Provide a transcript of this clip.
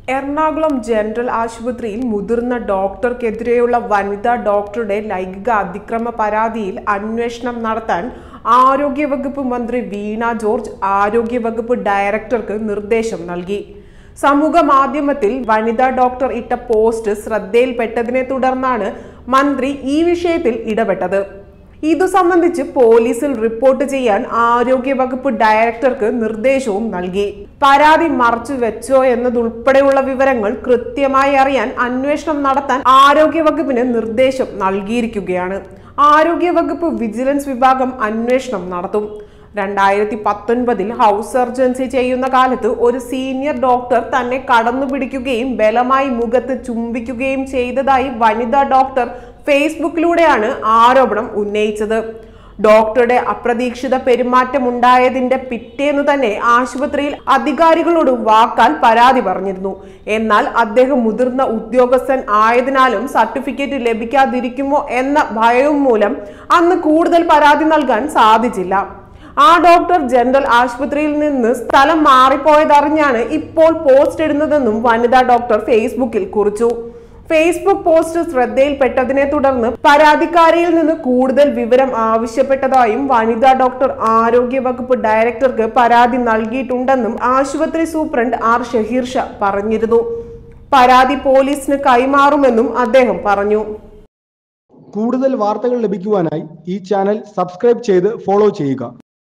Ernakulam general ആശുപത്രിയിൽ മുതിർന്ന ഡോക്ടർക്കെതിരെയുള്ള വനിതാ ഡോക്ടറുടെ ലൈംഗിക അതിക്രമ പരാതിയിൽ അന്വേഷണം നടത്താൻ ആരോഗ്യവകുപ്പ് മന്ത്രി വീണ ജോർജ് ആരോഗ്യവകുപ്പ് ഡയറക്ടർക്ക് നിർദ്ദേശം നൽകി സമൂഹ മാധ്യമത്തിൽ വനിതാ ഡോക്ടർ ഇട്ട പോസ്റ്റ് ശ്രദ്ധയിൽപ്പെട്ടതിനെ തുടർന്നാണ് മന്ത്രി ഈ വിഷയത്തിൽ ഇടപെട്ടത് ഇതു സംബന്ധിച്ച് പോലീസിൽ റിപ്പോർട്ട് ചെയ്യാൻ ആരോഗ്യവകുപ്പ് ഡയറക്ടർക്ക് നിർദ്ദേശവും നൽകി പരാതി മറച്ചു വെച്ചോ എന്നതുൾപ്പെടെയുള്ള വിവരങ്ങൾ കൃത്യമായി അറിയാൻ അന്വേഷണം നടത്താൻ ആരോഗ്യവകുപ്പിന് നിർദ്ദേശം നൽകിയിരിക്കുകയാണ് ആരോഗ്യവകുപ്പ് വിജിലൻസ് വിഭാഗം അന്വേഷണം നടത്തും രണ്ടായിരത്തി പത്തൊൻപതിൽ ഹൗസ് സർജൻസി ചെയ്യുന്ന കാലത്ത് ഒരു സീനിയർ ഡോക്ടർ തന്നെ കടന്നു പിടിക്കുകയും ബലമായി മുഖത്ത് ചുംബിക്കുകയും ചെയ്തതായി വനിതാ ഡോക്ടർ ഫേസ്ബുക്കിലൂടെയാണ് ആരോപണം ഉന്നയിച്ചത് ഡോക്ടറുടെ അപ്രതീക്ഷിത പെരുമാറ്റമുണ്ടായതിന്റെ പിറ്റേന്ന് തന്നെ ആശുപത്രിയിൽ അധികാരികളോട് വാക്കാൽ പരാതി പറഞ്ഞിരുന്നു എന്നാൽ അദ്ദേഹം മുതിർന്ന ഉദ്യോഗസ്ഥൻ ആയതിനാലും സർട്ടിഫിക്കറ്റ് ലഭിക്കാതിരിക്കുമോ എന്ന ഭയവും മൂലം അന്ന് കൂടുതൽ പരാതി നൽകാൻ സാധിച്ചില്ല ആ ഡോക്ടർ ജനറൽ ആശുപത്രിയിൽ നിന്ന് സ്ഥലം മാറിപ്പോയതറിഞ്ഞാണ് ഇപ്പോൾ പോസ്റ്റ് ഇടുന്നതെന്നും വനിതാ ഡോക്ടർ ഫേസ്ബുക്കിൽ കുറിച്ചു ഫേസ്ബുക്ക് പോസ്റ്റ് ശ്രദ്ധയിൽപ്പെട്ടതിനെ തുടർന്ന് പരാതിക്കാരിയിൽ നിന്ന് കൂടുതൽ വിവരം ആവശ്യപ്പെട്ടതായും വനിതാ ഡോക്ടർ ആരോഗ്യവകുപ്പ് ഡയറക്ടർക്ക് പരാതി നൽകിയിട്ടുണ്ടെന്നും ആശുപത്രി സൂപ്രണ്ട് ആർ ഷഹീർ ഷാ പറഞ്ഞിരുന്നു പരാതി പോലീസിന് കൈമാറുമെന്നും അദ്ദേഹം പറഞ്ഞു കൂടുതൽ വാർത്തകൾ ലഭിക്കുവാനായി ഈ ചാനൽ സബ്സ്ക്രൈബ് ചെയ്ത് ഫോളോ ചെയ്യുക